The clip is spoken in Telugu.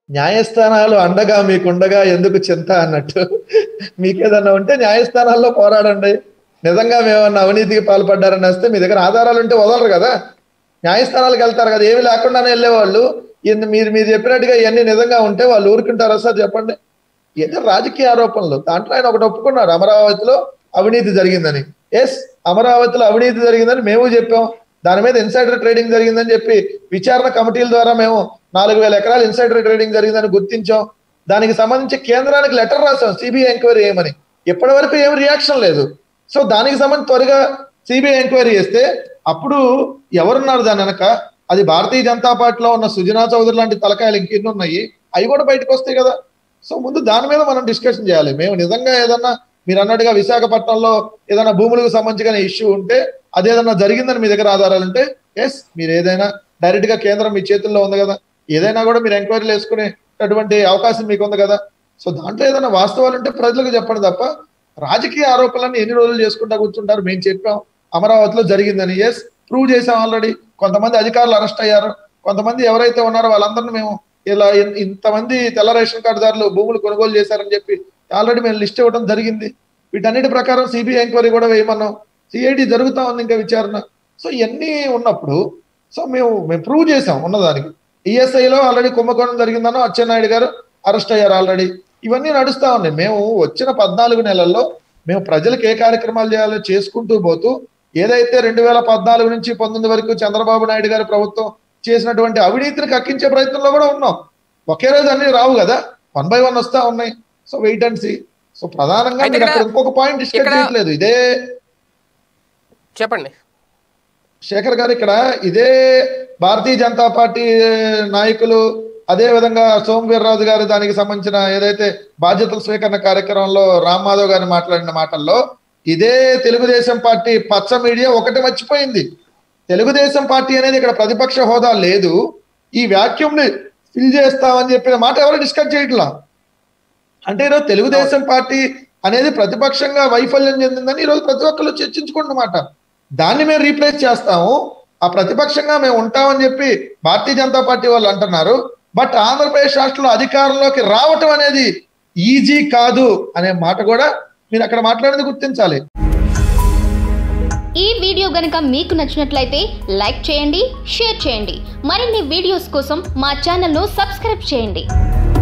న్యాయస్థానాలు అండగా మీకుండగా ఎందుకు చింత అన్నట్టు మీకేదన్నా ఉంటే న్యాయస్థానాల్లో పోరాడండి నిజంగా మేమన్నా అవినీతికి పాల్పడ్డారని వస్తే మీ దగ్గర ఆధారాలు ఉంటే వదలరు కదా న్యాయస్థానాలకు వెళ్తారు కదా ఏమి లేకుండానే వెళ్ళేవాళ్ళు ఇన్ని మీరు మీరు చెప్పినట్టుగా ఇవన్నీ నిజంగా ఉంటే వాళ్ళు ఊరుకుంటారా సార్ చెప్పండి ఏదో రాజకీయ ఆరోపణలు దాంట్లో ఆయన ఒకటి ఒప్పుకున్నారు అమరావతిలో అవినీతి జరిగిందని ఎస్ అమరావతిలో అవినీతి జరిగిందని మేము చెప్పాం దాని మీద ఇన్సైడర్ ట్రేడింగ్ జరిగిందని చెప్పి విచారణ కమిటీల ద్వారా మేము నాలుగు వేల ఎకరాలు ఇన్సైడర్ ట్రేడింగ్ జరిగిందని గుర్తించాం దానికి సంబంధించి కేంద్రానికి లెటర్ రాసాం సిబిఐ ఎంక్వైరీ చేయమని ఇప్పటి వరకు ఏం రియాక్షన్ లేదు సో దానికి సంబంధించి త్వరగా సిబిఐ ఎంక్వైరీ చేస్తే అప్పుడు ఎవరున్నారు దాని వెనక అది భారతీయ జనతా పార్టీలో ఉన్న సుజనా చౌదరి లాంటి తలకాయలు ఇంకెన్ని ఉన్నాయి అవి కూడా బయటకు వస్తాయి కదా సో ముందు దాని మీద మనం డిస్కషన్ చేయాలి మేము నిజంగా ఏదన్నా మీరు అన్నట్టుగా విశాఖపట్నంలో ఏదైనా భూములకు సంబంధించిన ఇష్యూ ఉంటే అదేదన్నా జరిగిందని మీ దగ్గర ఆధారాలు ఉంటే ఎస్ మీరు ఏదైనా డైరెక్ట్ గా కేంద్రం మీ చేతుల్లో ఉంది కదా ఏదైనా కూడా మీరు ఎంక్వైరీలు వేసుకునేటటువంటి అవకాశం మీకు ఉంది కదా సో దాంట్లో ఏదైనా వాస్తవాలు ఉంటే ప్రజలకు చెప్పండి తప్ప రాజకీయ ఆరోపణలను ఎన్ని రోజులు చేసుకుంటా కూర్చుంటారు మేము చెప్పాం అమరావతిలో జరిగిందని ఎస్ ప్రూవ్ చేసాం ఆల్రెడీ కొంతమంది అధికారులు అరెస్ట్ అయ్యారు కొంతమంది ఎవరైతే ఉన్నారో వాళ్ళందరినీ మేము ఇలా ఇన్- ఇంతమంది తెల్ల రేషన్ కార్డుదారులు భూములు కొనుగోలు చేశారని చెప్పి ఆల్రెడీ మేము లిస్ట్ ఇవ్వడం జరిగింది వీటన్నిటి ప్రకారం సిబిఐ ఎంక్వైరీ కూడా వేయమన్నాం సిఐడి జరుగుతా ఉంది ఇంకా విచారణ సో ఇవన్నీ ఉన్నప్పుడు సో మేము మేము ప్రూవ్ చేసాం ఉన్నదానికి ఈఎస్ఐలో ఆల్రెడీ కుంభకోణం జరిగిందనో అచ్చెన్నాయుడు గారు అరెస్ట్ అయ్యారు ఆల్రెడీ ఇవన్నీ నడుస్తా ఉన్నాయి మేము వచ్చిన పద్నాలుగు నెలల్లో మేము ప్రజలకు ఏ కార్యక్రమాలు చేయాలో చేసుకుంటూ పోతూ ఏదైతే రెండు వేల పద్నాలుగు నుంచి పంతొమ్మిది వరకు చంద్రబాబు నాయుడు గారి ప్రభుత్వం చేసినటువంటి అవినీతిని కక్కించే ప్రయత్నంలో కూడా ఉన్నాం ఒకే రోజు అన్ని రావు కదా వన్ బై వన్ వస్తా ఉన్నాయి so wait and see so ప్రధానంగా అయితే మీరు ఇక్కడ- అక్కడ ఇంకొక పాయింట్ డిస్కస్ ఇక్కడ- చేయట్లేదు ఇదే చెప్పండి శేఖర్ గారు ఇక్కడ ఇదే భారతీయ జనతా పార్టీ నాయకులు అదే విధంగా సోమవీర్రాజు గారు దానికి సంబంధించిన ఏదైతే బాధ్యతల స్వీకరణ కార్యక్రమంలో రామ్ మాధవ్ గారు మాట్లాడిన మాటల్లో ఇదే తెలుగుదేశం పార్టీ పచ్చ మీడియా ఒకటి మర్చిపోయింది తెలుగుదేశం పార్టీ అనేది ఇక్కడ ప్రతిపక్ష హోదా లేదు ఈ వాక్యూమ్ ని ఫిల్ చేస్తామని చెప్పిన మాట ఎవరు డిస్కస్ చేయట్లా అంటే ఈరోజు తెలుగుదేశం పార్టీ అనేది ప్రతిపక్షంగా వైఫల్యం చెందిందని ఈరోజు ప్రతి ఒక్కరు చర్చించుకుంటున్నమాట దాన్ని మేము రీప్లేస్ చేస్తాము ఆ ప్రతిపక్షంగా మేము ఉంటామని చెప్పి భారతీయ జనతా పార్టీ వాళ్ళు అంటున్నారు బట్ ఆంధ్రప్రదేశ్ రాష్ట్రంలో అధికారంలోకి రావటం అనేది ఈజీ కాదు అనే మాట కూడా మీరు అక్కడ మాట్లాడేది గుర్తించాలి ఈ వీడియో గనుక మీకు నచ్చినట్లయితే లైక్ చేయండి షేర్ చేయండి మరిన్ని వీడియోస్ కోసం మా ఛానల్ను సబ్స్క్రైబ్ చేయండి